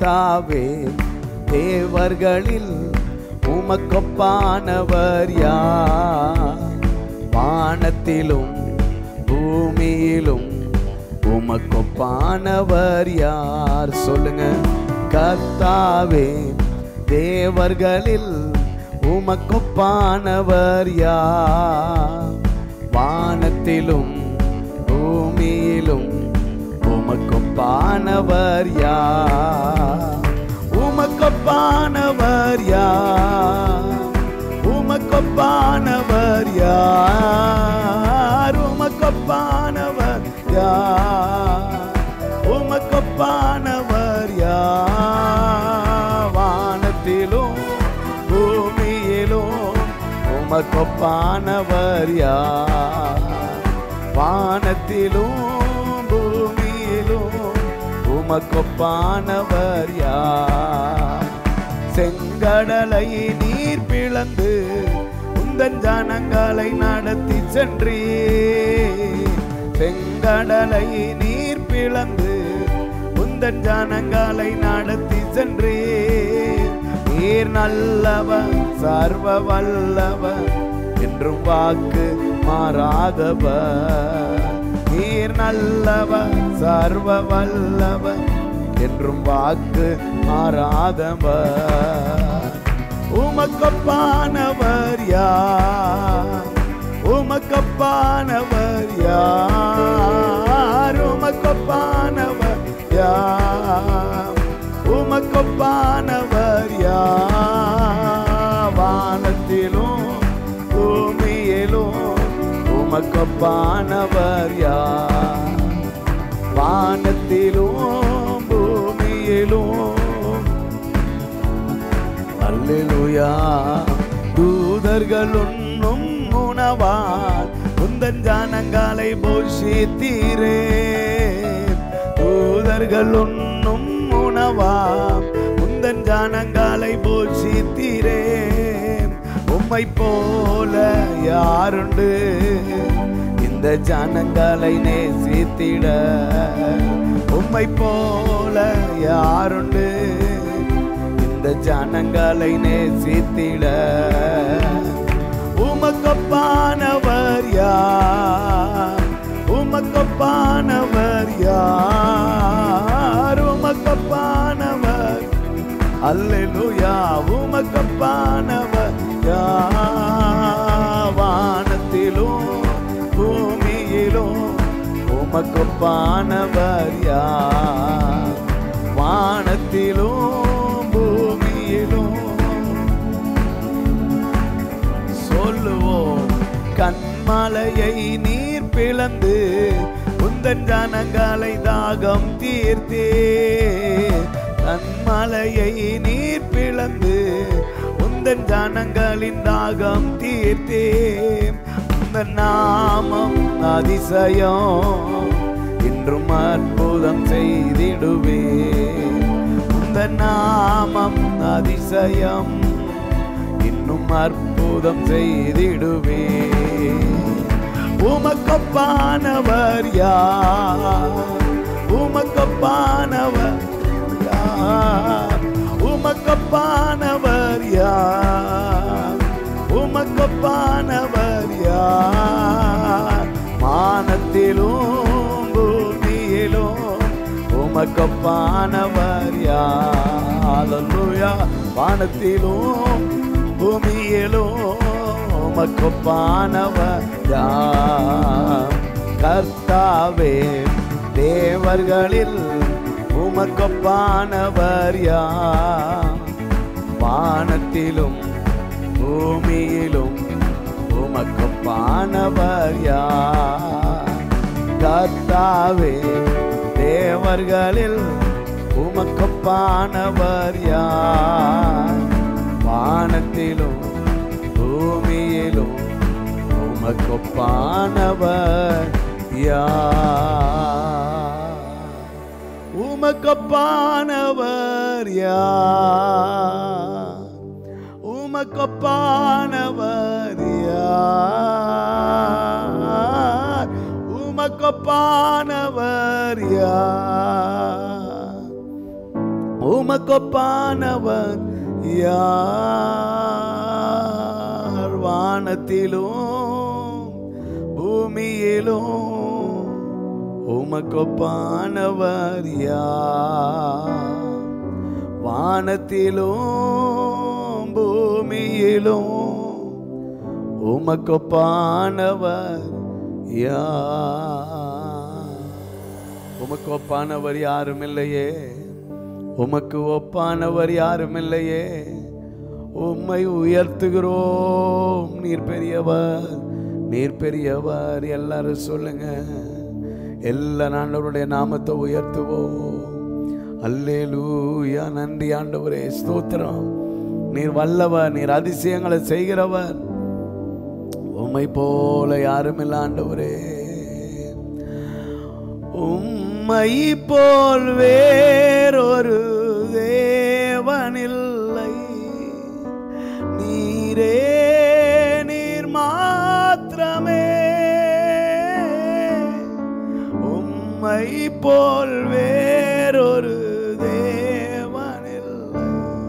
கர்த்தாவே தேவர்களில் உமக்கொப்பானவர் யார் வானத்திலும் பூமியிலும் உமக்கொப்பானவர் யார் சொல்லுங்க கர்த்தாவே தேவர்களில் உமக்கொப்பானவர் யார் வானத்திலும் பூமியிலும் உமக்கொப்பானவர் யார் உமக்கொப்பானவர் யார் உமக்கொப்பானவர் யார் உமக்கொப்பானவர் யார் உமக்கொப்பானவர் யார் வானத்திலும் பூமியிலும் உமக்கொப்பானவர் யார் வானத்திலும் பூமியிலும் உமக்கொப்பானவர் யார் செங்கடலை நீர் பிளந்து உந்தன் ஜனங்களை நடத்தி சென்றீ செங்கடலை நீர் பிளந்து உந்தன் ஜனங்களை நடத்தி சென்றீ நீர் நல்லவர் சர்வ வல்லவர் என்றும் வாக்கு மாறாதவர் நீர் நல்லவர் சர்வ வல்லவர் என்றும் வாக்கு மாறாதவர் உமக்கப்பானவர் யார் உமக்கப்பானவர் யார் உமக்கப்பானவர் யார் உமக்கப்பானவர் யார் வானத்திலும் பூமியிலும் உமக்கப்பானவர் யார் வானத்திலும் பூமியிலும் அல்லேலூயா தூதர்கள் உண்ணும் உணவால் உந்தன் ஜனங்களை போஷித்தீரே தூதர்கள் உண்ணும் உணவாம் உந்தன் ஜனங்களை போஷித்தீரே உம்மை போல யாருண்டு இந்த ஜனங்களை நேசித்திட உம்மை போல யாருண்டு இந்த ஜனங்களை நேசித்திட உமக்கப்பானவர் யார் உமக்கப்பானவர் யார் உமக்கப்பானவர் அல்லேலூயா உமக்கப்பானவர் யார் வானத்திலும் பூமியிலும் உமக்கப்பானவர் யார் வானத்திலும் பூமியிலும் சொல்லுவோம் கண்மலையை நீர் பிளந்து உந்தன் ஜனங்களை தாகம் தீர்த்தே கண்மலையை நீர் பிளந்து உந்தன் ஜனங்களின் தாகம் தீர்த்தே உந்தன் நாமம் அதிசயம் இன்றும் அற்புதம் செய்திடுவே உந்த நாமம் அதிசயம் இன்னும் அற்புதம் செய்திடுவே உமக்கப்பானவர் யார் உமக்கப்பானவர் யார் உமக்கப்பானவர் யார் உமக்கப்பானவர் யார் மானத்திலும் பூமியிலும் உமக்கப்பானவர் யாலூயா வானத்திலும் பூமியிலும் உமக்கப்பானவர் யார் கர்த்தாவே தேவர்களில் உமக்கப்பானவர் யார் வானத்திலும் பூமியிலும் உமக்கப்பானவர் யார் கர்த்தாவே தேவர்களில் உமக்கப்பானவர் யார் வானத்திலும் பூமியிலும் உமக்கொப்பானவர் யார் உமக்கப்பானவர் யார் உமக்கப்பானவர் யார் உமக்கப்பானவர் யார் உமக்கொப்பானவர் யார் வானத்திலும் பூமியிலும் உமக்கொப்பானவர் யார் வானத்திலும் பூமியிலும் உமக்கொப்பானவர் யார் உமக்கு ஒப்பானவர் யாரும் இல்லையே உமக்கு ஒப்பானவர் யாரும் இல்லையே உம்மை உயர்த்துகிறோம் நீர் பெரியவர் நீர் பெரியவர் எல்லாரும் சொல்லுங்க எல்லா ஆண்டவருடைய நாமத்தை உயர்த்துவோம் அல்லேலூயா நன்றி ஆண்டவரே ஸ்தோத்திரம் நீர் வல்லவர் நீர் அதிசயங்களை செய்கிறவர் உம்மை போல யாரும் இல்லை ஆண்டவரே உம்மை போல் வேறொரு தேவனில்லை நீரே நீர் மாத்திரமே உம்மை போல் வேறொரு தேவனில்லை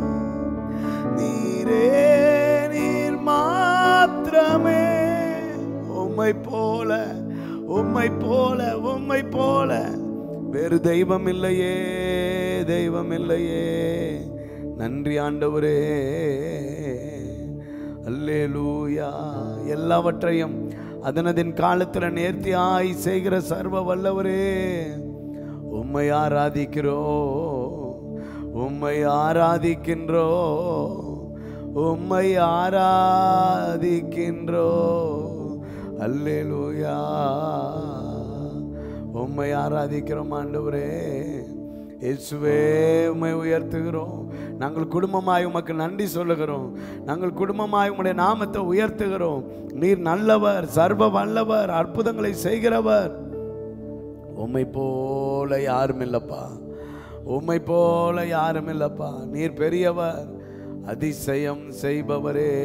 நீரே நீர் மாத்திரமே உம்மை போல உம்மை போல உம்மை போல வேறு தெய்வம் இல்லையே தெய்வம் இல்லையே நன்றி ஆண்டவரே அல்லேலூயா எல்லாவற்றையும் அதனதின் காலத்தில் நேர்த்தியாய் செய்கிற சர்வ வல்லவரே உம்மை ஆராதிக்கிறோ உம்மை ஆராதிக்கின்றோ உம்மை ஆராதிக்கின்றோ அல்லேலூயா உம்மை ஆராதிக்கிறோம் ஆண்டவரே இயேசுவே உம்மை உயர்த்துகிறோம் நாங்கள் குடும்பமாய் உமக்கு நன்றி சொல்லுகிறோம் நாங்கள் குடும்பமாய் உம்முடைய நாமத்தை உயர்த்துகிறோம் நீர் நல்லவர் சர்வ வல்லவர் அற்புதங்களை செய்கிறவர் உம்மை போல யாரும் இல்லப்பா உம்மை போல யாரும் இல்லப்பா நீர் பெரியவர் அதிசயம் செய்பவரே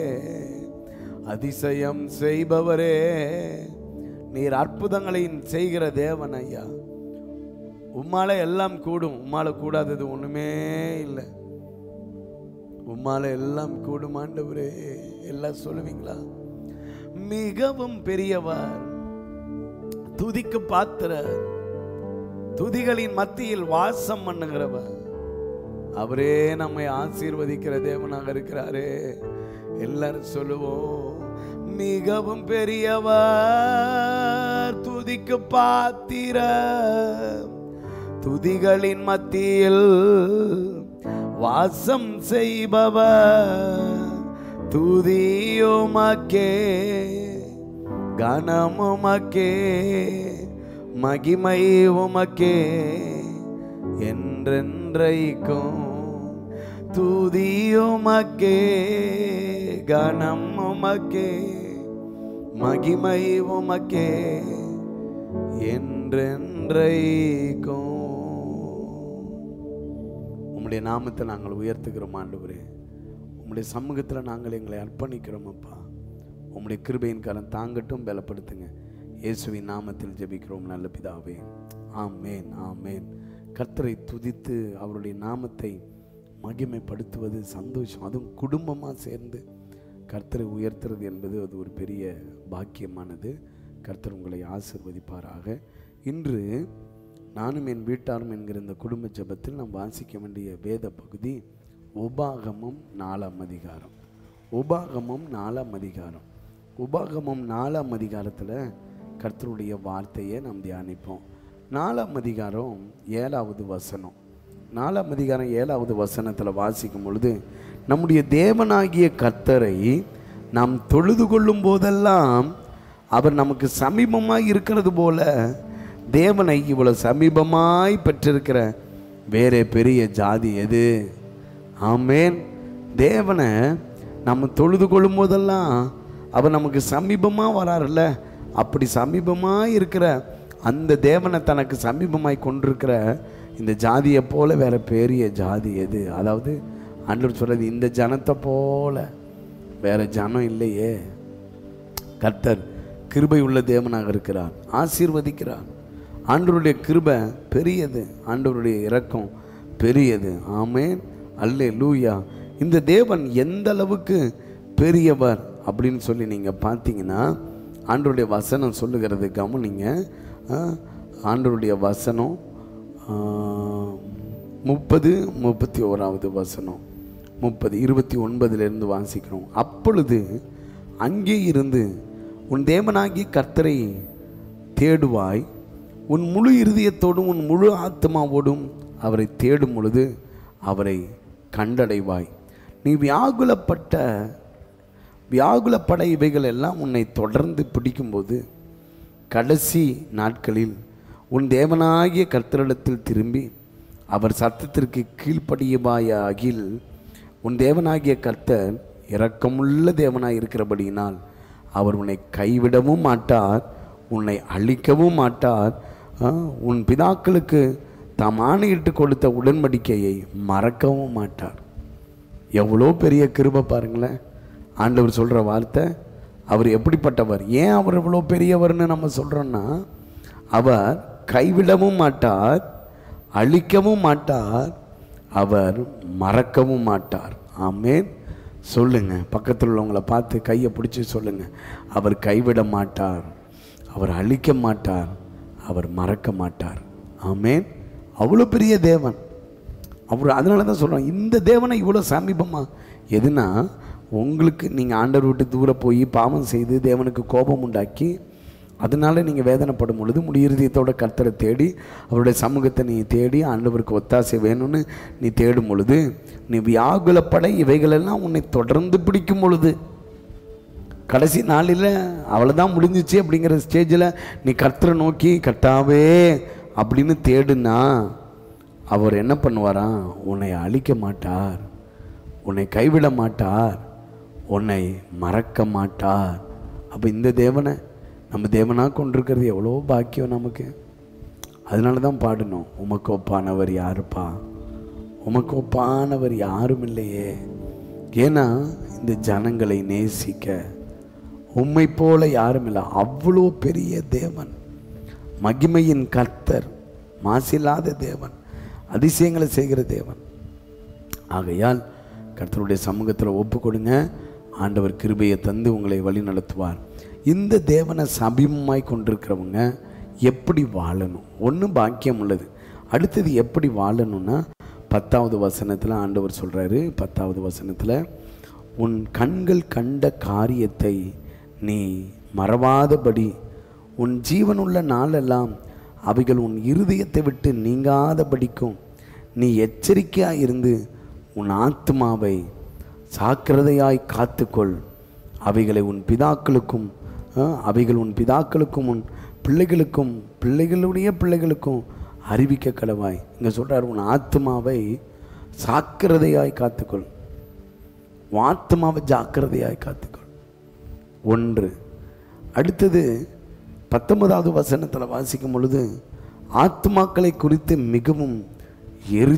அதிசயம் செய்பவரே நீர் அற்புதங்களை செய்கிற தேவன் ஐயா உம்மால எல்லாம் கூடும் உம்மால கூடாதது ஒண்ணுமே இல்லை உம்மால எல்லாம் கூடும் ஆண்டவரே எல்லாம் சொல்லுவீங்களா மிகவும் பெரியவர் துதிக்கு பாத்திர துதிகளின் மத்தியில் வாசம் பண்ணுகிறவர் அவரே நம்மை ஆசீர்வதிக்கிற தேவனாக இருக்கிறாரே எல்லாரும் சொல்லுவோம் மிகவும் பெரியவர் துதிக்கு பாத்திர துதிகளின் மத்தியில் வாசம் செய்பவர் துதியுமக்கே கனமுமக்கே மகிமை உமக்கே என்றென்றைக்கும் துதியுமக்கே கனம் உமக்கே மகிமை உமக்கே என்றென்றைக்கும் உம்முடைய நாமத்தை நாங்கள் உயர்த்துகிறோம் ஆண்டவரே உம்முடைய சமூகத்தில் நாங்கள் எங்களை அர்ப்பணிக்கிறோம் அப்பா உம்முடைய கிருபையின் கரம் தாங்கட்டும் பலப்படுத்துங்க இயேசுவின் நாமத்தில் ஜெபிக்கிறோம் நல்ல பிதாவே ஆமேன் ஆமேன் கர்த்தரை துதித்து அவருடைய நாமத்தை மகிமைப்படுத்துவது சந்தோஷம் அதுவும் குடும்பமாக சேர்ந்து கர்த்தரை உயர்த்துறது என்பது அது ஒரு பெரிய பாக்கியமானது கர்த்தர் உங்களை ஆசிர்வதிப்பாராக இன்று நானும் என் வீட்டாரும் என்கிற இந்த குடும்ப ஜெபத்தில் நாம் வாசிக்க வேண்டிய வேத பகுதி உபாகமம் நாலாம் அதிகாரம் உபாகமம் நாலாம் அதிகாரம் உபாகமம் நாலாம் அதிகாரத்தில் கர்த்தருடைய வார்த்தையை நாம் தியானிப்போம் நாலாம் அதிகாரம் ஏழாவது வசனம் நாலாம் அதிகாரம் ஏழாவது வசனத்தில் வாசிக்கும் பொழுது நம்முடைய தேவனாகிய கர்த்தரை நாம் தொழுது கொள்ளும் போதெல்லாம் அவர் நமக்கு சமீபமாய் இருக்கிறது போல தேவனை இவ்வளவு சமீபமாய் பெற்றிருக்கிற வேறே பெரிய ஜாதி எது ஆமேன் தேவனை நம்ம தொழுது கொள்ளும் போதெல்லாம் அவர் நமக்கு சமீபமாக வராருல்ல அப்படி சமீபமாக இருக்கிற அந்த தேவனை தனக்கு சமீபமாய் கொண்டிருக்கிற இந்த ஜாதியை போல வேற பெரிய ஜாதி எது அதாவது ஆண்டவர் சொல்றது இந்த ஜனத்தை போல வேற ஜனம் இல்லையே கர்த்தர் கிருபை உள்ள தேவனாக இருக்கிறார் ஆசீர்வதிக்கிறார் ஆண்டவருடைய கிருபை பெரியது ஆண்டவருடைய இரக்கம் பெரியது ஆமென் அல்லே லூயா இந்த தேவன் எந்த அளவுக்கு பெரியவர் அப்படின்னு சொல்லி நீங்கள் பார்த்தீங்கன்னா ஆண்டவருடைய வசனம் சொல்லுகிறது கவனிங்க ஆ, ஆண்டவருடைய வசனம் ஆ, முப்பது முப்பத்தி ஓராவது வசனம் முப்பது இருபத்தி ஒன்பதுலேருந்து வாசிக்கிறோம் அப்பொழுது அங்கே இருந்து உன் தேவனாகிய கர்த்தரை தேடுவாய் உன் முழு இருதயத்தோடும் உன் முழு ஆத்மாவோடும் அவரை தேடும் பொழுது அவரை கண்டடைவாய் நீ வியாகுலப்பட்ட வியாகுலப்பட இவைகள் எல்லாம் உன்னை தொடர்ந்து பிடிக்கும்போது கடைசி நாட்களில் உன் தேவனாகிய கர்த்தரிடத்தில் திரும்பி அவர் சத்தத்திற்கு கீழ்ப்படியவாயாகில் உன் தேவனாகிய கர்த்தர் இரக்கமுள்ள தேவனாய் இருக்கிறபடியினால் அவர் உன்னை கைவிடவும் மாட்டார் உன்னை அழிக்கவும் மாட்டார் ஆ, உன் பிதாக்களுக்கு தாம் ஆணையிட்டு கொடுத்த உடன்படிக்கையை மறக்கவும் மாட்டார் எவ்வளோ பெரிய கிருபை பாருங்களேன் ஆண்டவர் சொல்கிற வார்த்தை அவர் எப்படிப்பட்டவர் ஏன் அவர் இவ்வளோ பெரியவர்னு நம்ம சொல்கிறோன்னா அவர் கைவிடவும் மாட்டார் அழிக்கவும் மாட்டார் அவர் மறக்கவும் மாட்டார் ஆமேன் சொல்லுங்க பக்கத்தில் உள்ளவங்கள பார்த்து கையை பிடிச்சி சொல்லுங்க அவர் கைவிட மாட்டார் அவர் அழிக்க மாட்டார் அவர் மறக்க மாட்டார் ஆமேன் அவ்வளோ பெரிய தேவன் அவர் அதனால தான் சொல்கிறோம் இந்த தேவனை இவ்வளோ சமீபமா எதுனா உங்களுக்கு நீங்கள் ஆண்டவர் விட்டு தூர போய் பாவம் செய்து தேவனுக்கு கோபம் உண்டாக்கி அதனால நீங்கள் வேதனைப்படும் பொழுது முடியிறுதியத்தோட கர்த்தரை தேடி அவருடைய சமூகத்தை நீ தேடி ஆண்டவருக்கு ஒத்தாசை வேணும்னு நீ தேடும் பொழுது நீ வியாகுலப்பட இவைகளெல்லாம் உன்னை தொடர்ந்து பிடிக்கும் பொழுது கடைசி நாளில் அவ்வளோதான் முடிஞ்சிச்சு அப்படிங்கிற ஸ்டேஜில் நீ கர்த்தரை நோக்கி கர்த்தாவே அப்படின்னு தேடுனா அவர் என்ன பண்ணுவாராம் உன்னை அழிக்க மாட்டார் உன்னை கைவிட மாட்டார் உன்னை மறக்க மாட்டார் அப்போ இந்த தேவனை நம்ம தேவனாக கொண்டிருக்கிறது எவ்வளோ பாக்கியம் நமக்கு அதனால தான் பாடணும் உமக்கு ஒப்பானவர் யாருப்பா உமக்கு ஒப்பானவர் யாரும் இல்லையே ஏன்னா இந்த ஜனங்களை நேசிக்க உம்மை போல யாரும் இல்லை அவ்வளோ பெரிய தேவன் மகிமையின் கர்த்தர் மாசில்லாத தேவன் அதிசயங்களை செய்கிற தேவன் ஆகையால் கர்த்தருடைய சமூகத்தில் ஒப்பு கொடுங்க ஆண்டவர் கிருபையை தந்து உங்களை வழி நடத்துவார் இந்த தேவனை சமீபமாய் கொண்டிருக்கிறவங்க எப்படி வாழணும் ஒன்று பாக்கியம் உள்ளது அடுத்தது எப்படி வாழணும்னா பத்தாவது வசனத்தில் ஆண்டவர் சொல்கிறாரு பத்தாவது வசனத்தில் உன் கண்கள் கண்ட காரியத்தை நீ மறவாதபடி உன் ஜீவனுள்ள நாளெல்லாம் அவைகள் உன் இருதயத்தை விட்டு நீங்காதபடிக்கும் நீ எச்சரிக்கையாக இருந்து உன் ஆத்மாவை சாக்கிரதையாய் காத்துக்கொள் அவைகளை உன் பிதாக்களுக்கும் ஆ, அவைகள் உன் பிதாக்களுக்கும் உன் பிள்ளைகளுக்கும் பிள்ளைகளுடைய பிள்ளைகளுக்கும் அறிவிக்க கடவாய் இங்கே சொல்றார் உன் ஆத்மாவை சாக்கிரதையாய் காத்துக்கொள் உன் ஆத்மாவை ஜாக்கிரதையாய் காத்துக்கொள் ஒன்று அடுத்தது பத்தொன்பதாவது வசனத்தில் வாசிக்கும் பொழுது ஆத்மாக்களை குறித்து மிகவும் எரி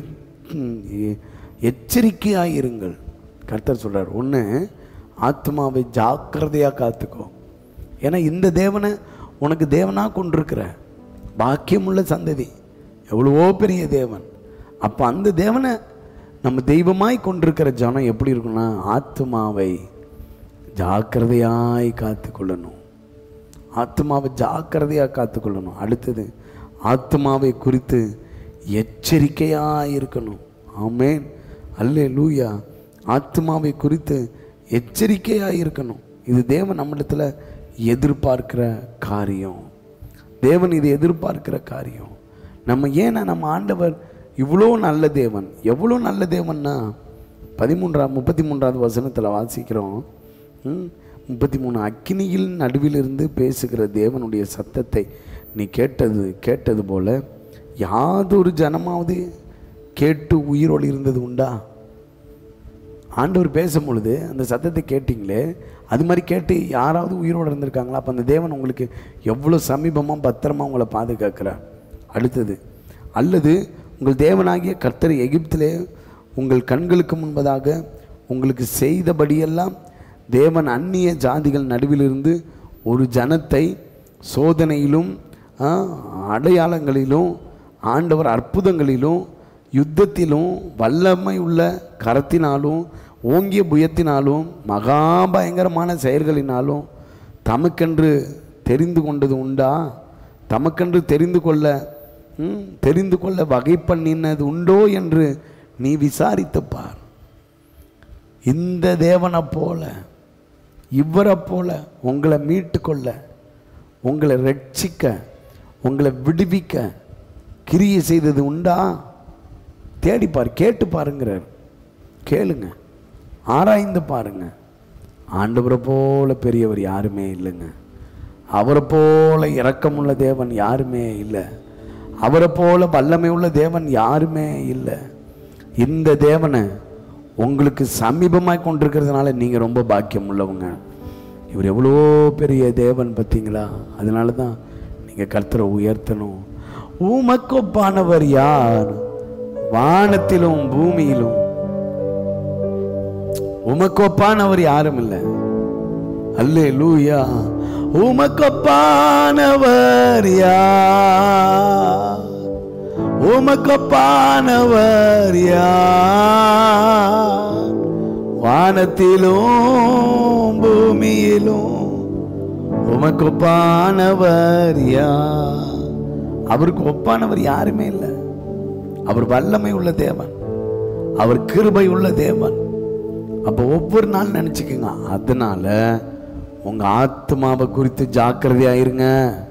எ- எச்சரிக்கையாயிருங்கள் கர்த்தர் சொல்றார் ஒன்று ஆத்மாவை ஜாக்கிரதையாக காத்துக்கோ ஏன்னா இந்த தேவனை உனக்கு தேவனாக கொண்டிருக்கிற பாக்கியமுள்ள சந்ததி எவ்வளவோ பெரிய தேவன் அப்போ அந்த தேவனை நம்ம தெய்வமாய் கொண்டிருக்கிற ஜனம் எப்படி இருக்குன்னா ஆத்மாவை ஜாக்கிரதையாய் காத்துக்கொள்ளணும் ஆத்மாவை ஜாக்கிரதையாக காத்துக்கொள்ளணும் அடுத்தது ஆத்மாவை குறித்து எச்சரிக்கையாக இருக்கணும் ஆமேன் அல்லே லூயா ஆத்மாவை குறித்து எச்சரிக்கையாக இருக்கணும் இது தேவன் நம்மிடத்தில் எதிர்பார்க்கிற காரியம் தேவன் இது எதிர்பார்க்கிற காரியம் நம்ம ஏன்னா நம்ம ஆண்டவர் இவ்வளோ நல்ல தேவன் எவ்வளோ நல்ல தேவன்னா பதிமூன்றாம் முப்பத்தி மூன்றாவது வசனத்தில் வாசிக்கிறோம் ம், முப்பத்தி மூணு அக்கினியில் நடுவிலிருந்து பேசுகிற தேவனுடைய சத்தத்தை நீ கேட்டது கேட்டது போல யாதொரு ஜனமாவது கேட்டு உயிரோடு இருந்தது உண்டா ஆண்டவர் பேசும் பொழுது அந்த சத்தத்தை கேட்டிங்களே அது மாதிரி கேட்டு யாராவது உயிரோடு இருந்திருக்காங்களா அப்போ அந்த தேவன் உங்களுக்கு எவ்வளோ சமீபமாக பத்திரமா உங்களை பாதுகாக்கிறார் அடுத்தது அல்லது உங்கள் தேவனாகிய கர்த்தர் எகிப்திலே உங்கள் கண்களுக்கு முன்பதாக உங்களுக்கு செய்தபடியெல்லாம் தேவன் அந்நிய ஜாதிகள் நடுவிலிருந்து ஒரு ஜனத்தை சோதனையிலும் ஆ, அடையாளங்களிலும் ஆண்டவர் அற்புதங்களிலும் யுத்தத்திலும் வல்லமை உள்ள கரத்தினாலும் ஓங்கிய புயத்தினாலும் மகா பயங்கரமான செயல்களினாலும் தமக்கென்று தெரிந்து கொண்டது உண்டா தமக்கென்று தெரிந்து கொள்ள ம், தெரிந்து கொள்ள வகை பண்ணினது உண்டோ என்று நீ விசாரித்துப் பார் இந்த தேவனை போல இவரை போல உங்களை மீட்டு கொள்ள உங்களை ரட்சிக்க உங்களை விடுவிக்க கிரியை செய்தது உண்டா தேடிப்பார் கேட்டு பாருங்கிறார் கேளுங்க ஆராய்ந்து பாருங்க ஆண்டவரை போல பெரியவர் யாருமே இல்லைங்க அவரை போல இரக்கமுள்ள தேவன் யாருமே இல்லை அவரை போல வல்லமை உள்ள தேவன் யாருமே இல்லை இந்த தேவனை உங்களுக்கு சமீபமாய் கொண்டிருக்கிறதுனால நீங்கள் ரொம்ப பாக்கியம் உள்ளவங்க இவர் எவ்வளோ பெரிய தேவன் பார்த்தீங்களா அதனால தான் நீங்கள் கர்த்தரை உயர்த்தணும் உமக்கொப்பானவர் யார் வானத்திலும் பூமியிலும் உமக்கொப்பானவர் யாரும் இல்லை அல்லே லூயா உமக்கொப்பானவர் யார் உமக்கொப்பானவர் யார் வானத்திலும் பூமியிலும் உமக்கொப்பானவர் யார் அவருக்கு ஒப்பானவர் யாருமே இல்லை அவர் வல்லமை உள்ள தேவன் அவர் கிருபை உள்ள தேவன் அப்போ ஒவ்வொரு நாள் நினச்சிக்கோங்க அதனால உங்க ஆத்மாவை குறித்து ஜாக்கிரதையா இருங்க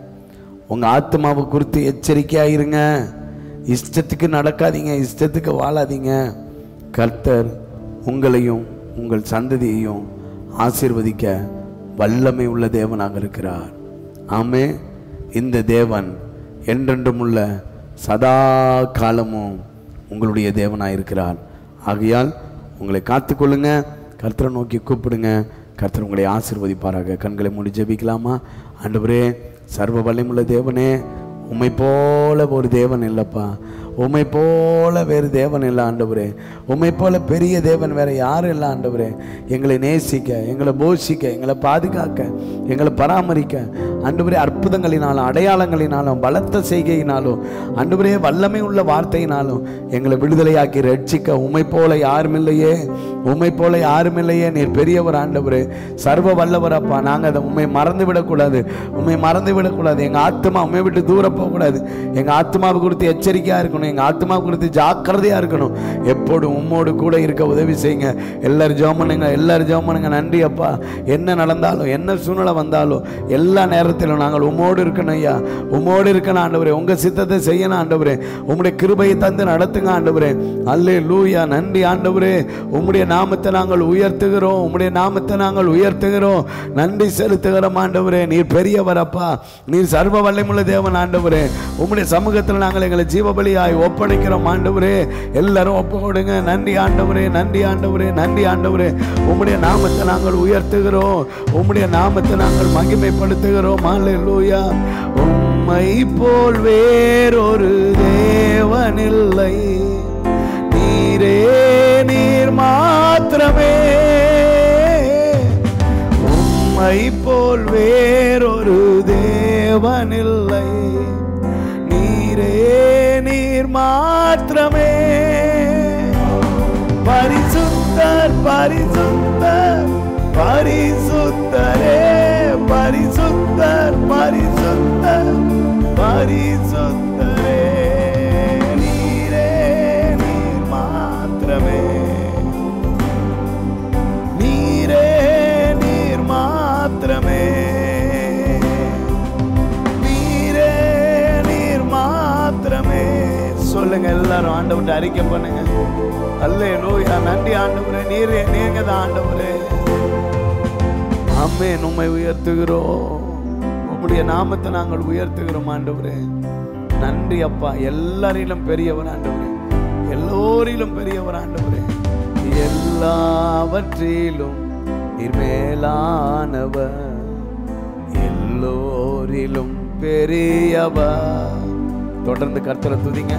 உங்க ஆத்மாவை குறித்து எச்சரிக்கையா இருங்க இஷ்டத்துக்கு நடக்காதீங்க இஷ்டத்துக்கு வாழாதீங்க கர்த்தர் உங்களையும் உங்கள் சந்ததியையும் ஆசீர்வதிக்க வல்லமை உள்ள தேவனாக இருக்கிறார் ஆமே இந்த தேவன் என்றென்றும் உள்ள சதா காலமும் உங்களுடைய தேவனாக இருக்கிறார் ஆகையால் உங்களை காத்துக்கொள்ளுங்க கர்த்தரை நோக்கி கூப்பிடுங்க கர்த்தர் உங்களை ஆசீர்வதிப்பாராக கண்களை மூடி ஜெபிக்கலாமா ஆண்டவரே சர்வ வல்லமுள்ள தேவனே உம்மை போல ஒரு தேவன் இல்லைப்பா உம்மை போல வேறு தேவன் இல்லை ஆண்டவரே உம்மை போல பெரிய தேவன் வேற யாரும் இல்லை ஆண்டவரே எங்களை நேசிக்க எங்களை போஷிக்க எங்களை பாதுகாக்க எங்களை பராமரிக்க ஆண்டவரே அற்புதங்களினாலும் அடையாளங்களினாலும் பலத்த செய்கையினாலும் ஆண்டவரே வல்லமை உள்ள வார்த்தையினாலும் எங்களை விடுதலையாக்கி ரட்சிக்க உம்மை போல யாரும் இல்லையே உம்மை போல யாரும் இல்லையே நீர் பெரியவர் ஆண்டவரே சர்வ வல்லவர் அப்பா நாங்கள் அதை உண்மை மறந்து விடக்கூடாது உண்மை மறந்து விடக்கூடாது எங்கள் ஆத்மா உண்மை விட்டு தூர போகக்கூடாது எங்கள் ஆத்மாவை குறித்து எச்சரிக்கையாக இருக்கணும் எங்கள் ஆத்மாவை குறித்து ஜாக்கிரதையாக இருக்கணும் எப்போதும் உம்மோடு கூட இருக்க உதவி செய்யுங்க எல்லாரும் ஜெபம் பண்ணுங்க எல்லாரும் ஜெபம் பண்ணுங்க நன்றி அப்பா என்ன நடந்தாலும் என்ன சூழ்நிலை வந்தாலும் எல்லா நேரத்திலும் நாங்கள் உம்மோடு இருக்கணும் ஐயா உம்மோடு இருக்கணும் ஆண்டவரே உங்கள் சித்தத்தை செய்யணும் ஆண்டவரே உம்முடைய கிருபையை தந்து நடத்துங்க ஆண்டவரே அல்லே லூயா நன்றி ஆண்டவரே உம்முடைய நாமத்தை நாங்கள் உயர்த்துகிறோம் உம்முடைய நாமத்தை நாங்கள் உயர்த்துகிறோம் நன்றி செலுத்துகிறோம் ஆண்டவரே நீர் பெரியவர் அப்பா நீர் சர்வ வல்லமுள்ள தேவன் ஆண்டவரே உம்முடைய சமூகத்தில் நாங்கள் எங்களை ஜீவபலியாய் ஒப்படைக்கிறோம் ஆண்டவரே எல்லாரும் ஒப்பு கொடுங்க நன்றி ஆண்டவரே நன்றி ஆண்டவரே நன்றி ஆண்டவரே உம்முடைய நாமத்தை நாங்கள் உயர்த்துகிறோம் உம்முடைய நாமத்தை நாங்கள் மகிமைப்படுத்துகிறோம் அல்லேலூயா உம்மை போல் வேறொரு தேவனில்லை நீரே நீர் மாத்திரமே உம்மை போல் வேறொரு தேவனில்லை நீரே நீர் மாத்திரமே பரிசுத்தர் பரிசுத்தர் பரிசுத்தரே பரிசுத்தர் பரிசுத்தர் பரிசுத்தரே நீரே நீர் மாத்திரமே நீரே நீர் மாத்திரமே நீரே நீர் மாத்திரமே சொல்லுங்க எல்லாரும் ஆண்டவர்கிட்ட அறிக்கை பண்ணுங்க அல்லே லூயா நன்றி ஆண்டவரே நீரே நீங்க தான் ஆண்டவரே அம்மே உம்மை உயர்த்துகிறோம் உம்முடைய நாமத்தை நாங்கள் உயர்த்துகிறோம் ஆண்டவரே நன்றி அப்பா எல்லாரிலும் பெரியவர் ஆண்டவரே எல்லோரிலும் பெரியவர் ஆண்டவரே எல்லாவற்றிலும் நீர் மேலானவர் எல்லோரிலும் பெரியவர் தொடர்ந்து கர்த்தரை துதிங்க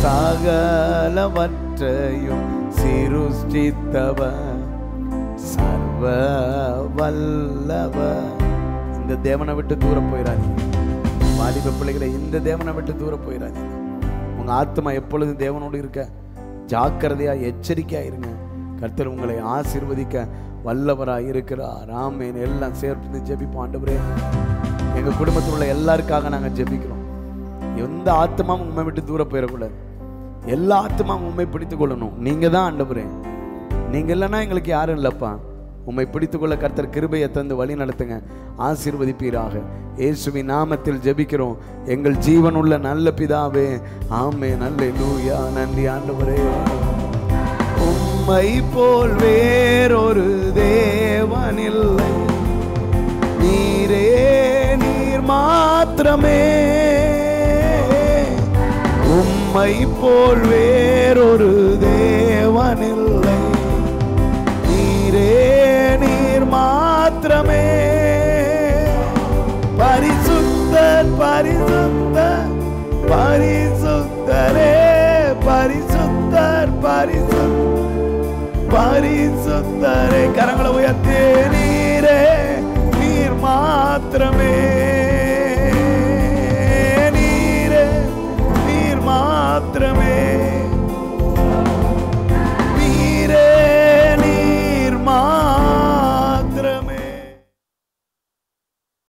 சகலவற்றையும் சிருஷ்டித்தவர் சர்வ வல்லவர் இந்த தேவனை விட்டு தூரம் போயிடாதீங்க வாலிப பிள்ளைகளை இந்த தேவனை விட்டு தூரம் போயிடாதீங்க உங்க ஆத்மா எப்பொழுதும் தேவனோடு இருக்க ஜாக்கிரதையா எச்சரிக்கையா இருங்க கர்த்தர் உங்களை ஆசீர்வதிக்க வல்லவராய் இருக்கிறார் ஆமேன் எல்லாம் சேர்த்து ஜெபிப்போம் ஆண்டவரே எங்க குடும்பத்தில் உள்ள எல்லாருக்காக நாங்க ஜெபிக்கிறோம் எந்த ஆத்மாவும் உண்மை விட்டு தூர போயிடக்கூடாது எல்லா ஆத்மாவும் உண்மை பிடித்துக் கொள்ளணும் நீங்க தான் ஆண்டவரே நீங்க இல்லைன்னா எங்களுக்கு யாரும் இல்லப்பா உம்மை பிடித்துக்கொள்ள கர்த்தர் கிருபையை தந்து வழி நடத்துங்க ஆசீர்வதிப்பீராக இயேசுவின் நாமத்தில் ஜெபிக்கிறோம் எங்கள் ஜீவனுள்ள நல்ல பிதாவே ஆமே நல்ல லூயா நன்றி ஆண்டவரே உம்மை போல் வேறொரு தேவனில்லை நீரே நீர் மாத்திரமே உம்மை போல் வேறொரு தேவனில்லை நீரே நீர் மாத்திரமே பரிசுத்தர் பரிசுத்தர் பரிசுத்தரே பரிசுத்தர் பரிசுத்தர் பரிசுத்தரே கரங்களை உயர்த்தே நீரே நீர் மாத்திரமே நீரே நீர் மாத்திரமே